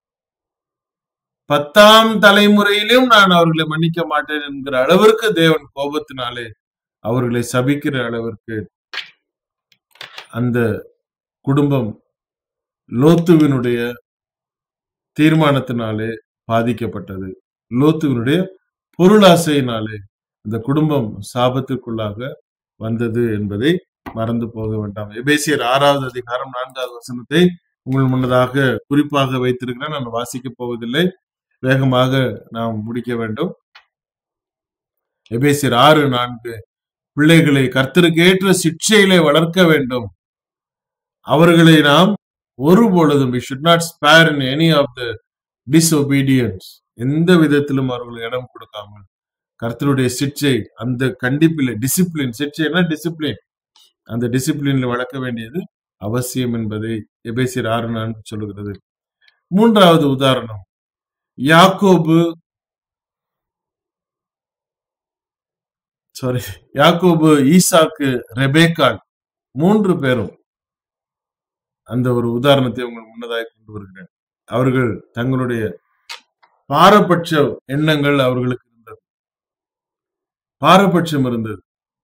பத்தாம் தலைமுறையிலும் நான் அவர்களை மன்னிக்க மாட்டேன் என்கிற அளவிற்கு தேவன் கோபத்தினாலே அவர்களை சபிக்கிற அளவிற்கு அந்த குடும்பம் லோத்துவினுடைய தீர்மானத்தினாலே பாதிக்கப்பட்டது லோத்துவினுடைய பொருளாசையினாலே அந்த குடும்பம் சாபத்துக்குள்ளாக வந்தது என்பதை மறந்து போக வேண்டாம் எபேசியர் ஆறாவது அதிகாரம் நான்காவது வசனத்தை உங்கள் முன்னதாக குறிப்பாக வைத்திருக்கிறேன் நான் வாசிக்க போவதில்லை வேகமாக நாம் முடிக்க வேண்டும் எபேசியர் ஆறு நான்கு பிள்ளைகளை கர்த்தருக்கு ஏற்ற சிக்ஷையிலே வளர்க்க வேண்டும் அவர்களை நாம் ஒரு பொழுதும் we should not spare in any of the disobedience எந்த விதத்திலும் அவர்கள் இடம் கொடுக்காமல் கர்த்தருடைய சிக்ஷை அந்த கண்டிப்பில் டிசிப்ளின் சிக்ஷைனா டிசிப்ளின் அந்த டிசிப்ளின்ல வளர்க்க வேண்டியது அவசியம் என்பதை எபேசியர் ஆறு நான்கு சொல்லுகிறது மூன்றாவது உதாரணம் யாக்கோபு சாரி யாக்கோபு ஈசாக்கு ரெபேக்காள் மூன்று பேரும் அந்த ஒரு உதாரணத்தை உங்கள் முன்னதாக கொண்டு வருகிறேன் அவர்கள் தங்களுடைய பாரபட்ச எண்ணங்கள் அவர்களுக்கு இருந்தது பாரபட்சம் இருந்தது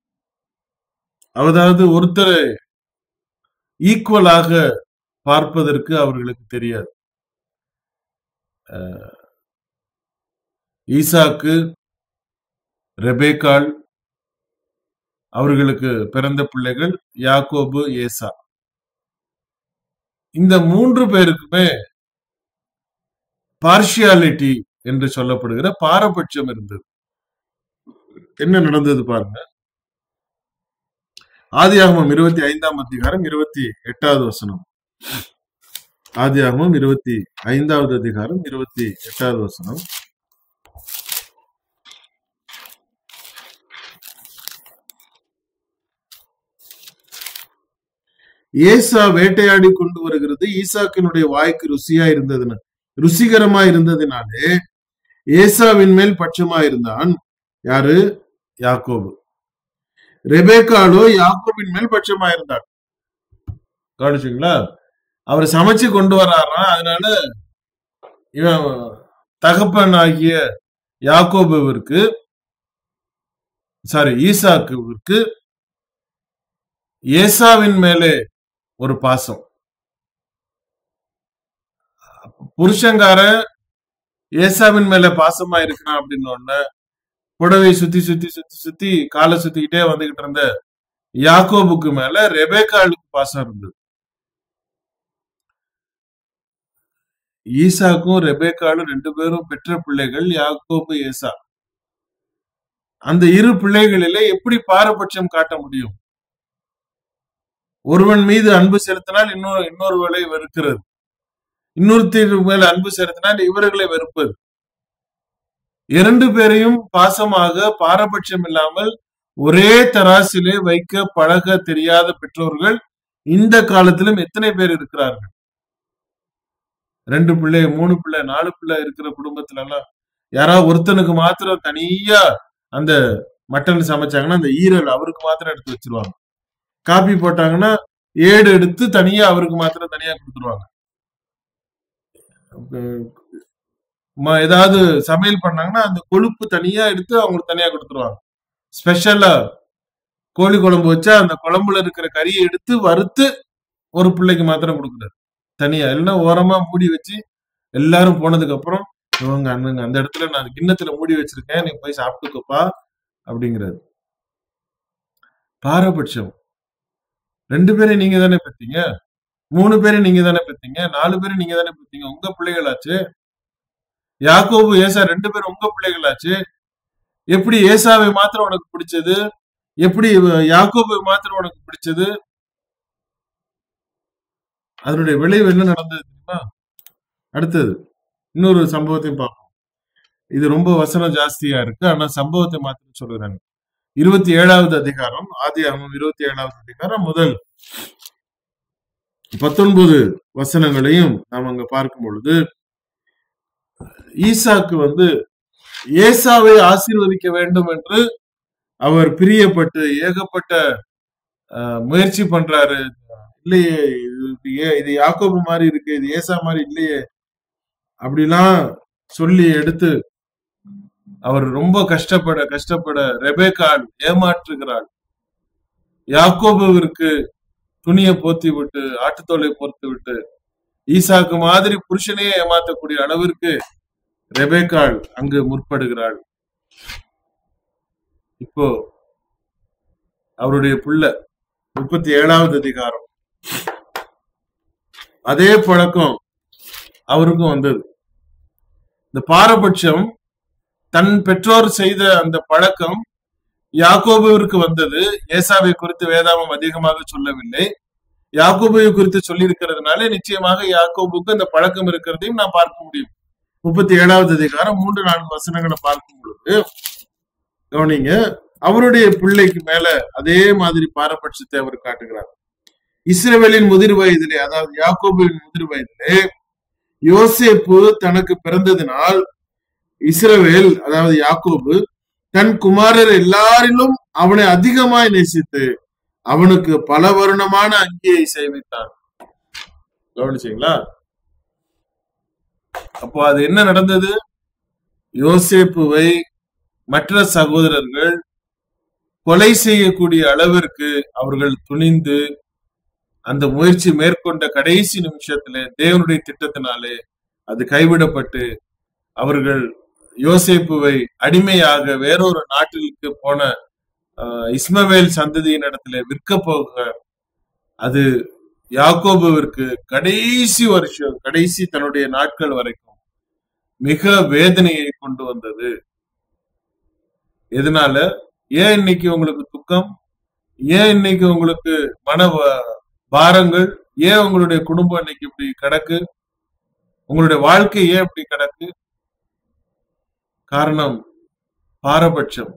அதாவது ஒருத்தரை ஈக்குவலாக பார்ப்பதற்கு அவர்களுக்கு தெரியாது அஹ், ஈசாக்கு ரெபேக்காள் அவர்களுக்கு பிறந்த பிள்ளைகள் யாக்கோபு ஏசா இந்த மூன்று பேருக்குமே பார்ஷியாலிட்டி என்று சொல்லப்படுகிற பாரபட்சம் இருந்தது என்ன நடந்தது பாருங்க ஆதியாகமம் இருபத்தி ஐந்தாம் அதிகாரம் இருபத்தி எட்டாவது வசனம் ஆதியாகமம் இருபத்தி ஐந்தாவது அதிகாரம் இருபத்தி எட்டாவது வசனம் ஏசா வேட்டையாடி கொண்டு வருகிறது ஈசாக்கினுடைய வாய்க்கு ருசியா இருந்ததுன்னு ருசிகரமா இருந்ததினாலே ஏசாவின் மேல் பட்சமா இருந்தான் யாரு யாக்கோபு ரெபேக்காலோ யாக்கோபின் மேல் பட்சமா இருந்தாள் கவனிச்சுங்களா அவர் சமைச்சு கொண்டு வர்றாராம் அதனால இவன் தகப்பன் ஆகிய யாக்கோபுவிற்கு சாரி ஈசாக்குவிற்கு ஏசாவின் மேலே ஒரு பாசம் புருஷங்காரன் ஏசாவின் மேல பாசமா இருக்கிறான் அப்படின்னு உடனே புடவை சுத்தி சுத்தி சுத்தி சுத்தி காலை சுத்திக்கிட்டே வந்துகிட்டு இருந்த யாக்கோபுக்கு மேல ரெபேக்காளுக்கு பாசம் இருந்தது ஈசாக்கும் ரெபேக்காலும் ரெண்டு பேரும் பெற்ற பிள்ளைகள் யாக்கோபு ஏசா அந்த இரு பிள்ளைகளிலே எப்படி பாரபட்சம் காட்ட முடியும் ஒருவன் மீது அன்பு செலுத்தினால் இன்னொரு இன்னொருவரை வெறுக்கிறது இன்னொருத்தர் மேல அன்பு செலுத்தினால் இவர்களை வெறுப்பது இரண்டு பேரையும் பாசமாக பாரபட்சம் இல்லாமல் ஒரே தராசிலே வைக்க பழக தெரியாத பெற்றோர்கள் இந்த காலத்திலும் எத்தனை பேர் இருக்கிறார்கள் ரெண்டு பிள்ளை மூணு பிள்ளை நாலு பிள்ளை இருக்கிற குடும்பத்துல எல்லாம் யாராவது ஒருத்தனுக்கு மாத்திரம் தனியா அந்த மட்டன் சமைச்சாங்கன்னா அந்த ஈரல் அவருக்கு மாத்திரம் எடுத்து வச்சிருவாங்க காப்பி போட்டாங்கன்னா ஏடு எடுத்து தனியா அவருக்கு மாத்திரம் தனியா கொடுத்துருவாங்க ம- ஏதாவது சமையல் பண்ணாங்கன்னா அந்த கொழுப்பு தனியா எடுத்து அவங்களுக்கு தனியா கொடுத்துருவாங்க ஸ்பெஷலா கோழி குழம்பு வச்சா அந்த குழம்புல இருக்கிற கறியை எடுத்து வறுத்து ஒரு பிள்ளைக்கு மாத்திரம் கொடுக்குறாரு தனியா இல்லைன்னா ஓரமா மூடி வச்சு எல்லாரும் போனதுக்கு அப்புறம் இவங்க அண்ணங்க அந்த இடத்துல நான் கிண்ணத்துல மூடி வச்சிருக்கேன் நீ போய் சாப்பிட்டுக்கப்பா அப்படிங்கிறாரு பாரபட்சம் ரெண்டு பேரும் நீங்க தானே பெத்தீங்க மூணு பேரும் நீங்க தானே பெத்தீங்க நாலு பேரும் நீங்க தானே பெத்தீங்க உங்க பிள்ளைகளாச்சு யாக்கோபு ஏசா ரெண்டு பேரும் உங்க பிள்ளைகளாச்சு எப்படி ஏசாவை மாத்திரம் உனக்கு பிடிச்சது எப்படி யாக்கோபை மாத்திரம் உனக்கு பிடிச்சது அதனுடைய விளைவு என்ன நடந்தது தெரியுமா அடுத்தது இன்னொரு சம்பவத்தையும் பார்ப்போம் இது ரொம்ப வசனம் ஜாஸ்தியா இருக்கு ஆனா சம்பவத்தை மாத்திரம் சொல்லுறாங்க இருபத்தி ஏழாவது அதிகாரம் ஆதி இருபத்தி ஏழாவது அதிகாரம் முதல் பத்தொன்பது வசனங்களையும் நாம் அங்க பார்க்கும் பொழுது ஈசாக்கு வந்து ஏசாவை ஆசீர்வதிக்க வேண்டும் என்று அவர் பிரியப்பட்டு ஏகப்பட்ட அஹ், முயற்சி பண்றாரு இல்லையே இது இது ஏ- இது யாக்கோபு மாதிரி இருக்கு இது ஏசா மாதிரி இல்லையே அப்படிலாம் சொல்லி எடுத்து அவர் ரொம்ப கஷ்டப்பட கஷ்டப்பட ரெபேக்காள் ஏமாற்றுகிறாள் யாக்கோபுவிற்கு துணியை போத்தி விட்டு ஆட்டுத்தோலை போர்த்து விட்டு ஈசாக்கு மாதிரி புருஷனையே ஏமாத்தக்கூடிய அளவிற்கு ரெபேக்காள் அங்கு முற்படுகிறாள் இப்போ அவருடைய புள்ள முப்பத்தி ஏழாவது அதிகாரம் அதே பழக்கம் அவருக்கும் வந்தது இந்த பாரபட்சம் தன் பெற்றோர் செய்த அந்த பழக்கம் யாக்கோபுவிற்கு வந்தது ஏசாவை குறித்து வேதாமம் அதிகமாக சொல்லவில்லை யாக்கோபுவை குறித்து சொல்லியிருக்கிறதுனால நிச்சயமாக யாக்கோபுக்கு அந்த பழக்கம் இருக்கிறதையும் நான் பார்க்க முடியும் முப்பத்தி ஏழாவது அதிகாரம் மூன்று நான்கு வசனங்களை பார்க்கும் பொழுது கவனிங்க அவருடைய பிள்ளைக்கு மேல அதே மாதிரி பாரபட்சத்தை அவர் காட்டுகிறார் இஸ்ரவேலின் முதிர் வயதிலே அதாவது யாக்கோபுவின் முதிர் வயதிலே யோசேப்பு தனக்கு பிறந்ததினால் இஸ்ரவேல் அதாவது யாக்கோபு தன் குமாரர் எல்லாரிலும் அவனை அதிகமாய் நேசித்து அவனுக்கு பல வருணமான அங்கியை செய்வித்தான் கவனிச்சீங்களா அப்போ அது என்ன நடந்தது யோசேப்புவை மற்ற சகோதரர்கள் கொலை செய்யக்கூடிய அளவிற்கு அவர்கள் துணிந்து அந்த முயற்சி மேற்கொண்ட கடைசி நிமிஷத்துல தேவனுடைய திட்டத்தினாலே அது கைவிடப்பட்டு அவர்கள் யோசேப்புவை அடிமையாக வேறொரு நாட்டிற்கு போன ஆஹ், இஸ்மவேல் சந்ததியின் இடத்துல விற்க போக அது யாக்கோபுவிற்கு கடைசி வருஷம் கடைசி தன்னுடைய நாட்கள் வரைக்கும் மிக வேதனையை கொண்டு வந்தது எதனால ஏன் இன்னைக்கு உங்களுக்கு துக்கம் ஏன் இன்னைக்கு உங்களுக்கு மன வ- பாரங்கள் ஏன் உங்களுடைய குடும்பம் இன்னைக்கு இப்படி கிடக்கு உங்களுடைய வாழ்க்கை ஏன் இப்படி கிடக்கு காரணம் பாரபட்சம்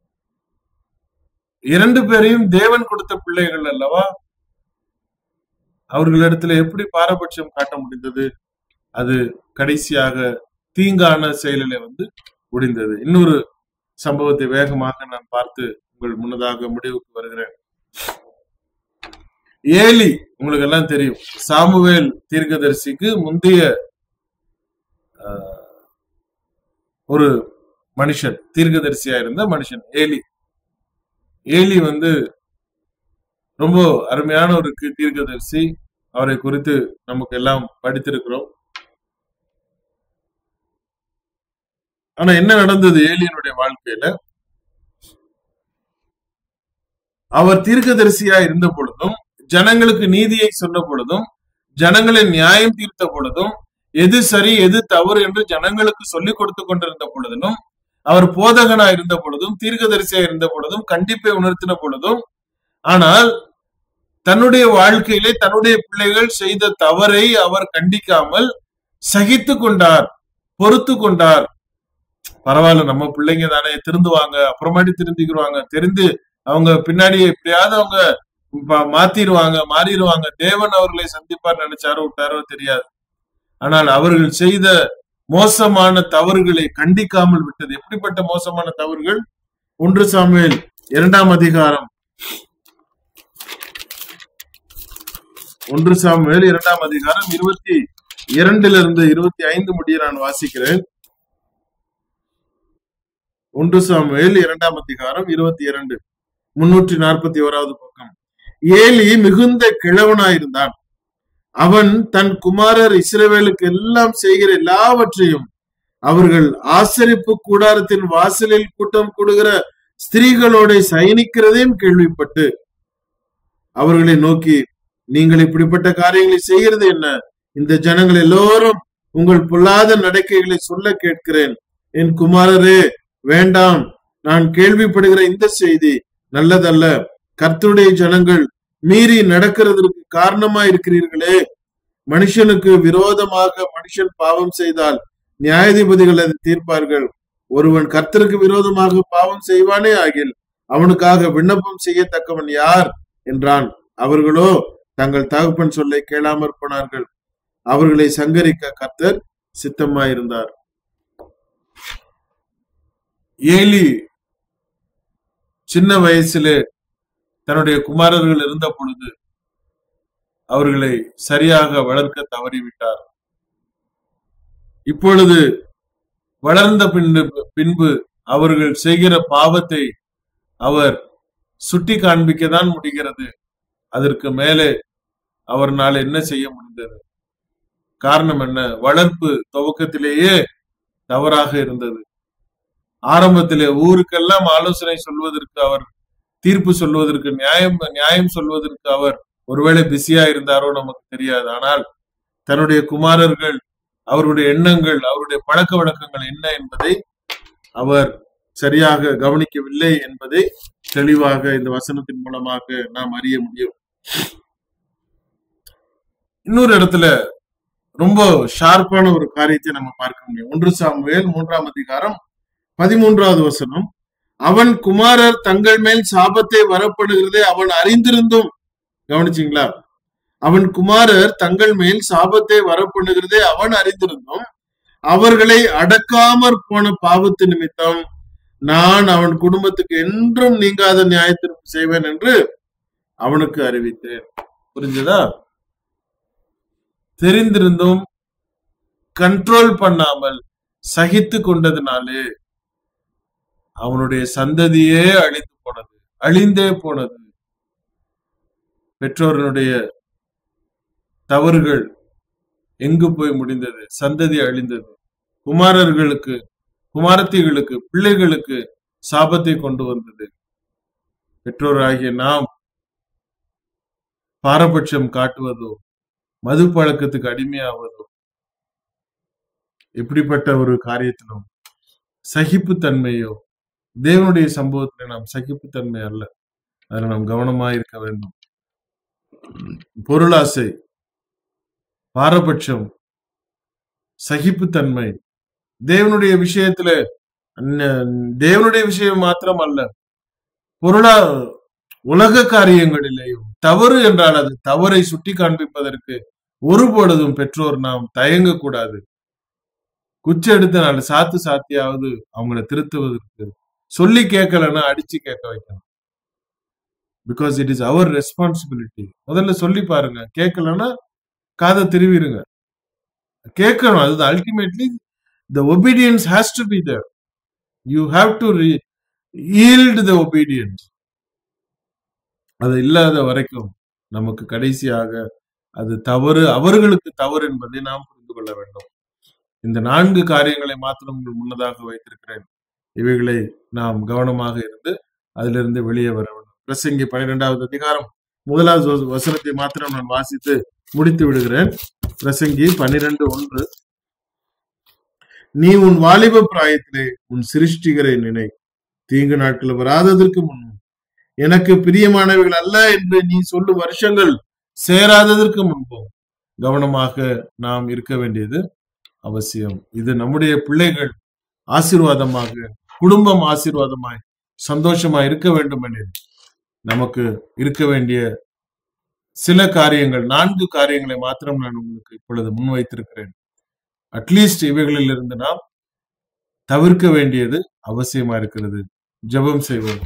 இரண்டு பேரையும் தேவன் கொடுத்த பிள்ளைகள் அல்லவா அவர்களிடத்துல எப்படி பாரபட்சம் காட்ட முடிந்தது அது கடைசியாக தீங்கான செயலிலே வந்து முடிந்தது இன்னொரு சம்பவத்தை வேகமாக நான் பார்த்து உங்கள் முன்னதாக முடிவுக்கு வருகிறேன் ஏலி உங்களுக்கு எல்லாம் தெரியும் சாமுவேல் தீர்க்கதரிசிக்கு முந்தைய ஆஹ், ஒரு மனுஷன் தீர்க்கதரிசியா இருந்த மனுஷன் ஏலி ஏலி வந்து ரொம்ப அருமையான ஒரு கி- தீர்க்கதரிசி அவரை குறித்து நமக்கு எல்லாம் படித்திருக்கிறோம் ஆனா என்ன நடந்தது ஏலியனுடைய வாழ்க்கையில அவர் தீர்க்கதரிசியா இருந்த பொழுதும் ஜனங்களுக்கு நீதியை சொன்ன பொழுதும் ஜனங்களை நியாயம் தீர்த்த பொழுதும் எது சரி எது தவறு என்று ஜனங்களுக்கு சொல்லிக் கொடுத்து கொண்டிருந்த பொழுதிலும் அவர் போதகனா இருந்த பொழுதும் தீர்க்கதரிசியா இருந்த பொழுதும் கண்டிப்பை உணர்த்தின பொழுதும் ஆனால் தன்னுடைய வாழ்க்கையிலே தன்னுடைய பிள்ளைகள் செய்த தவறை அவர் கண்டிக்காமல் சகித்து கொண்டார் பொறுத்து கொண்டார் பரவாயில்ல நம்ம பிள்ளைங்க தானே திருந்துவாங்க அப்புறமாட்டி திருந்திக்கிடுவாங்க தெரிந்து அவங்க பின்னாடி எப்படியாவது அவங்க ப- மாத்திருவாங்க மாறிடுவாங்க தேவன் அவர்களை சந்திப்பார் நினைச்சாரோ விட்டாரோ தெரியாது ஆனால் அவர்கள் செய்த மோசமான தவறுகளை கண்டிக்காமல் விட்டது எப்படிப்பட்ட மோசமான தவறுகள் ஒன்று சாமுவேல் இரண்டாம் அதிகாரம் ஒன்று சாமுவேல் இரண்டாம் அதிகாரம் இருபத்தி இரண்டுல இருந்து இருபத்தி ஐந்து முடிய நான் வாசிக்கிறேன் ஒன்று சாமுவேல் இரண்டாம் அதிகாரம் இருபத்தி இரண்டு முன்னூற்றி நாற்பத்தி ஓராவது பக்கம் ஏலி மிகுந்த கிழவனாயிருந்தான் அவன் தன் குமாரர் இஸ்ரவேலுக்கு எல்லாம் செய்கிற எல்லாவற்றையும் அவர்கள் ஆசரிப்பு கூடாரத்தின் வாசலில் கூட்டம் கூடுகிற ஸ்திரீகளோட சயனிக்கிறதையும் கேள்விப்பட்டு அவர்களை நோக்கி நீங்கள் இப்படிப்பட்ட காரியங்களை செய்கிறது என்ன இந்த ஜனங்கள் எல்லோரும் உங்கள் பொல்லாத நடக்கைகளை சொல்ல கேட்கிறேன் என் குமாரரே வேண்டாம் நான் கேள்விப்படுகிற இந்த செய்தி நல்லதல்ல கர்த்தருடைய ஜனங்கள் மீறி நடக்கிறதற்கு காரணமா இருக்கிறீர்களே மனுஷனுக்கு விரோதமாக மனுஷன் பாவம் செய்தால் நியாயாதிபதிகள் அதை தீர்ப்பார்கள் ஒருவன் கர்த்தருக்கு விரோதமாக பாவம் செய்வானே ஆகில் அவனுக்காக விண்ணப்பம் செய்யத்தக்கவன் யார் என்றான் அவர்களோ தங்கள் தகப்பன் சொல்லை கேளாமற் போனார்கள் அவர்களை சங்கரிக்க கர்த்தர் சித்தமாயிருந்தார் ஏலி சின்ன வயசிலே தன்னுடைய குமாரர்கள் இருந்த பொழுது அவர்களை சரியாக வளர்க்க தவறிவிட்டார் இப்பொழுது வளர்ந்த பின்பு பின்பு அவர்கள் செய்கிற பாவத்தை அவர் சுட்டி காண்பிக்கத்தான் முடிகிறது அதற்கு மேலே அவர்னால என்ன செய்ய முடிந்தது காரணம் என்ன வளர்ப்பு துவக்கத்திலேயே தவறாக இருந்தது ஆரம்பத்திலே ஊருக்கெல்லாம் ஆலோசனை சொல்வதற்கு அவர் தீர்ப்பு சொல்வதற்கு நியாயம் நியாயம் சொல்வதற்கு அவர் ஒருவேளை பிஸியா இருந்தாரோ நமக்கு தெரியாது ஆனால் தன்னுடைய குமாரர்கள் அவருடைய எண்ணங்கள் அவருடைய பழக்க வழக்கங்கள் என்ன என்பதை அவர் சரியாக கவனிக்கவில்லை என்பதை தெளிவாக இந்த வசனத்தின் மூலமாக நாம் அறிய முடியும் இன்னொரு இடத்துல ரொம்ப ஷார்ப்பான ஒரு காரியத்தை நம்ம பார்க்க முடியும் ஒன்று சாமுவேல் மூன்றாம் அதிகாரம் பதிமூன்றாவது வசனம் அவன் குமாரர் தங்கள் மேல் சாபத்தை வரப்படுகிறதை அவன் அறிந்திருந்தும் கவனிச்சிங்களா அவன் குமாரர் தங்கள் மேல் சாபத்தை வரப்பண்ணுகிறதை அவன் அறிந்திருந்தும் அவர்களை அடக்காமற் போன பாவத்து நிமித்தம் நான் அவன் குடும்பத்துக்கு என்றும் நீங்காத நியாயத்திற்கு செய்வேன் என்று அவனுக்கு அறிவித்தேன் புரிஞ்சதா தெரிந்திருந்தும் கண்ட்ரோல் பண்ணாமல் சகித்து கொண்டதுனாலே அவனுடைய சந்ததியே அழிந்து போனது அழிந்தே போனது பெற்றோர்களுடைய தவறுகள் எங்கு போய் முடிந்தது சந்ததி அழிந்தது குமாரர்களுக்கு குமாரத்திகளுக்கு பிள்ளைகளுக்கு சாபத்தை கொண்டு வந்தது பெற்றோராகிய நாம் பாரபட்சம் காட்டுவதோ மது பழக்கத்துக்கு அடிமையாவதோ இப்படிப்பட்ட ஒரு காரியத்திலும் சகிப்புத்தன்மையோ தேவனுடைய சம்பவத்தில் நாம் சகிப்புத்தன்மை அல்ல அதில் நாம் கவனமா இருக்க வேண்டும் பொருளாசை பாரபட்சம் சகிப்புத்தன்மை தேவனுடைய விஷயத்துல அந்ந- தேவனுடைய விஷயம் மாத்திரம் அல்ல பொருளா உலக காரியங்களிலேயும் தவறு என்றால் அது தவறை சுட்டி காண்பிப்பதற்கு ஒருபொழுதும் பெற்றோர் நாம் தயங்கக்கூடாது குச்சி எடுத்து நாலு சாத்து சாத்தியாவது அவங்கள திருத்துவதற்கு சொல்லி கேட்கலன்னா அடிச்சு கேட்க வைக்கணும் because it is our responsibility முதல்ல சொல்லி பாருங்க கேட்கலன்னா காதை திருவிருங்க கேட்கணும் அது ultimately the obedience has to be there you have to yield the obedience அது இல்லாத வரைக்கும் நமக்கு கடைசியாக அது தவறு அவர்களுக்கு தவறு என்பதை நாம் புரிந்து கொள்ள வேண்டும் இந்த நான்கு காரியங்களை மாத்திரம் உங்கள் முன்னதாக வைத்திருக்கிறேன் இவைகளை நாம் கவனமாக இருந்து அதிலிருந்து வெளியே வர வேண்டும் பிரசங்கி பன்னிரெண்டாவது அதிகாரம் முதலாவது வச- வசனத்தை மாத்திரம் நான் வாசித்து முடித்து விடுகிறேன் பிரசங்கி பன்னிரெண்டு ஒன்று நீ உன் வாலிப பிராயத்திலே உன் சிருஷ்டிகரை நினை தீங்கு நாட்கள் வராததற்கு முன் எனக்கு பிரியமானவைகள் அல்ல என்று நீ சொல்லும் வருஷங்கள் சேராததற்கு முன்பும் கவனமாக நாம் இருக்க வேண்டியது அவசியம் இது நம்முடைய பிள்ளைகள் ஆசீர்வாதமாக குடும்பம் ஆசீர்வாதமாய் சந்தோஷமா இருக்க வேண்டும் எனில் நமக்கு இருக்க வேண்டிய சில காரியங்கள் நான்கு காரியங்களை மாத்திரம் நான் உங்களுக்கு இப்பொழுது முன்வைத்திருக்கிறேன் அட்லீஸ்ட் இவைகளில் இருந்து நாம் தவிர்க்க வேண்டியது அவசியமா இருக்கிறது ஜெபம் செய்வோம்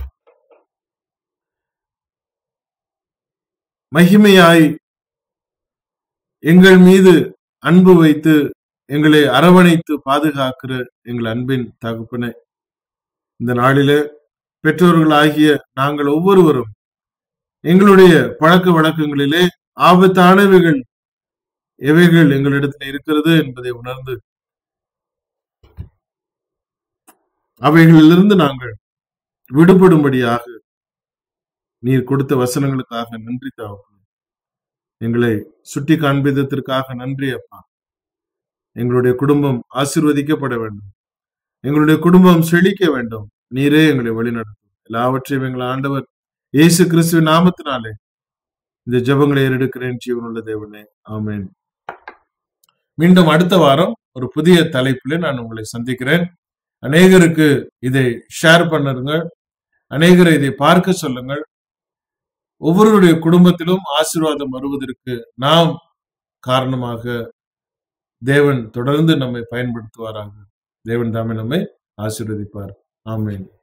மகிமையாய் எங்கள் மீது அன்பு வைத்து எங்களை அரவணைத்து பாதுகாக்கிற எங்கள் அன்பின் தகப்பனே இந்த நாளிலே பெற்றோர்களாகிய நாங்கள் ஒவ்வொருவரும் எங்களுடைய பழக்க வழக்கங்களிலே ஆபத்தானவைகள் எவைகள் எங்களிடத்தில் இருக்கிறது என்பதை உணர்ந்து அவைகளிலிருந்து நாங்கள் விடுபடும்படியாக நீர் கொடுத்த வசனங்களுக்காக நன்றி தகப்பனே எங்களை சுட்டி காண்பித்ததற்காக நன்றி அப்பா எங்களுடைய குடும்பம் ஆசீர்வதிக்கப்பட வேண்டும் எங்களுடைய குடும்பம் செழிக்க வேண்டும் நீரே எங்களை வழிநடத்தும் எல்லாவற்றையும் எங்கள் ஆண்டவர் இயேசு கிறிஸ்துவின் நாமத்தினாலே இந்த ஜெபங்களை ஏறெடுக்கிறேன் ஜீவனுள்ள தேவனே ஆமென் மீண்டும் அடுத்த வாரம் ஒரு புதிய தலைப்பிலே நான் உங்களை சந்திக்கிறேன் அநேகருக்கு இதை ஷேர் பண்ணுங்க அநேகரை இதை பார்க்க சொல்லுங்கள் ஒவ்வொருவருடைய குடும்பத்திலும் ஆசீர்வாதம் வருவதற்கு நாம் காரணமாக தேவன் தொடர்ந்து நம்மை பயன்படுத்துவாராக தேவன் தாமே நம்மை ஆசீர்வதிப்பார் ஆமென்